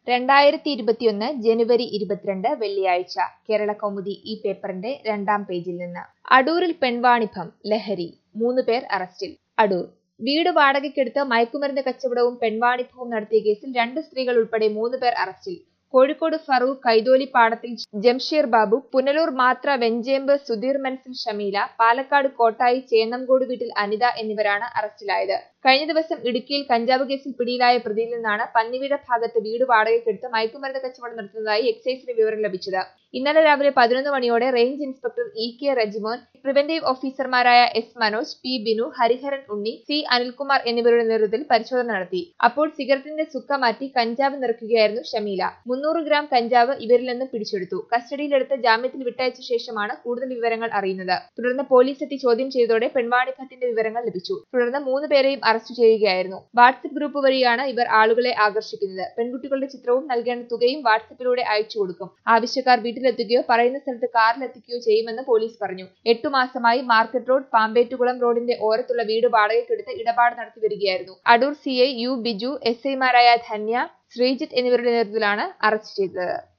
രണ്ടായിരത്തി ഇരുപത്തിയൊന്ന് ജനുവരി ഇരുപത്തിരണ്ട് വെള്ളിയാഴ്ച കേരള കൗമുദി ഈ പേപ്പറിന്റെ രണ്ടാം പേജിൽ നിന്ന് അടൂരിൽ പെൺവാണിഭം ലഹരി മൂന്ന് പേർ അറസ്റ്റിൽ അടൂർ വീട് വാടകയ്ക്കെടുത്ത് മയക്കുമരുന്ന് കച്ചവടവും പെൺവാണിഭവും നടത്തിയ കേസിൽ രണ്ട് സ്ത്രീകൾ ഉൾപ്പെടെ മൂന്ന് പേർ അറസ്റ്റിൽ കോഴിക്കോട് ഫറൂഖ് കൈതോലി പാടത്തിൽ ജംഷീർ ബാബു പുനലൂർ മാത്ര വെഞ്ചേമ്പ് സുധീർ മനസ്സിൽ ഷമീല പാലക്കാട് കോട്ടായി ചേന്നംകോട് വീട്ടിൽ അനിത എന്നിവരാണ് അറസ്റ്റിലായത് കഴിഞ്ഞ ദിവസം ഇടുക്കിയിൽ കഞ്ചാവ് കേസിൽ പിടിയിലായ പ്രതിയിൽ നിന്നാണ് പന്നിവീഴ ഭാഗത്ത് വീട് വാടകയ്ക്കെടുത്ത് മയക്കുമരുന്ന് കച്ചവടം നടത്തുന്നതായി എക്സൈസിന് വിവരം ലഭിച്ചത് ഇന്നലെ രാവിലെ പതിനൊന്ന് മണിയോടെ range inspector E K Rejimon preventive ഓഫീസർമാരായ S Manoj P Binu Hariharan Unni C Anilkumar എന്നിവരുടെ നേതൃത്വത്തിൽ പരിശോധന നടത്തി അപ്പോൾ സിഗരറ്റിന്റെ സുക്ക മാറ്റി കഞ്ചാവ് നിറയ്ക്കുകയായിരുന്നു ഷമീല മുന്നൂറ് ഗ്രാം കഞ്ചാവ് ഇവരിൽ നിന്ന് പിടിച്ചെടുത്തു കസ്റ്റഡിയിലെടുത്ത് ജാമ്യത്തിൽ വിട്ടയച്ച ശേഷമാണ് കൂടുതൽ വിവരങ്ങൾ അറിയുന്നത് തുടർന്ന് പോലീസ് എത്തി ചോദ്യം ചെയ്തതോടെ പെൺവാണിഭത്തിന്റെ വിവരങ്ങൾ ലഭിച്ചു തുടർന്ന് മൂന്ന് പേരെയും അറസ്റ്റ് ചെയ്യുകയായിരുന്നു വാട്സപ്പ് ഗ്രൂപ്പ് വഴിയാണ് ഇവർ ആളുകളെ ആകർഷിക്കുന്നത് പെൺകുട്ടികളുടെ ചിത്രവും നൽകേണ്ട തുകയും വാട്സപ്പിലൂടെ അയച്ചു കൊടുക്കും ആവശ്യക്കാർ വീട്ടിലെത്തുകയോ പറയുന്ന സ്ഥലത്ത് കാറിലെത്തിക്കുകയോ ചെയ്യുമെന്ന് പോലീസ് പറഞ്ഞു എട്ടു മാസമായി മാർക്കറ്റ് റോഡ് പാമ്പേറ്റുകുളം റോഡിന്റെ ഓരത്തുള്ള വീട് വാടകയ്ക്കെടുത്ത് ഇടപാട് നടത്തി വരികയായിരുന്നു Adoor C I U Biju S ഐമാരായ ധന്യ ശ്രീജിത്ത് എന്നിവരുടെ നേതൃത്വത്തിലാണ് അറസ്റ്റ് ചെയ്തത്